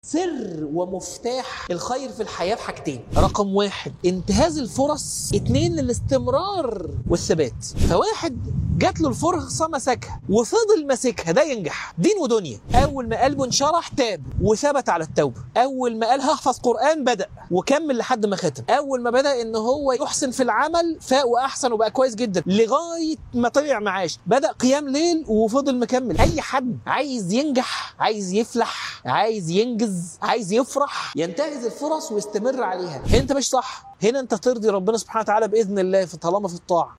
سر ومفتاح الخير في الحياة في حاجتين رقم واحد انتهاز الفرص اتنين الاستمرار والثبات فواحد جات له الفرصة مسكها وفضل ماسكها ده ينجح دين ودنيا أول ما قلبه انشرح تاب وثبت على التوبة أول ما قال هحفظ قرآن بدأ وكمل لحد ما ختم أول ما بدأ إن هو يحسن في العمل فاق وأحسن وبقى كويس جدا لغاية ما طلع معاش بدأ قيام ليل وفضل مكمل أي حد عايز ينجح عايز يفلح عايز ينجز عايز يفرح ينتهز الفرص ويستمر عليها هنا انت مش صح هنا انت ترضي ربنا سبحانه وتعالى باذن الله طالما في الطاعه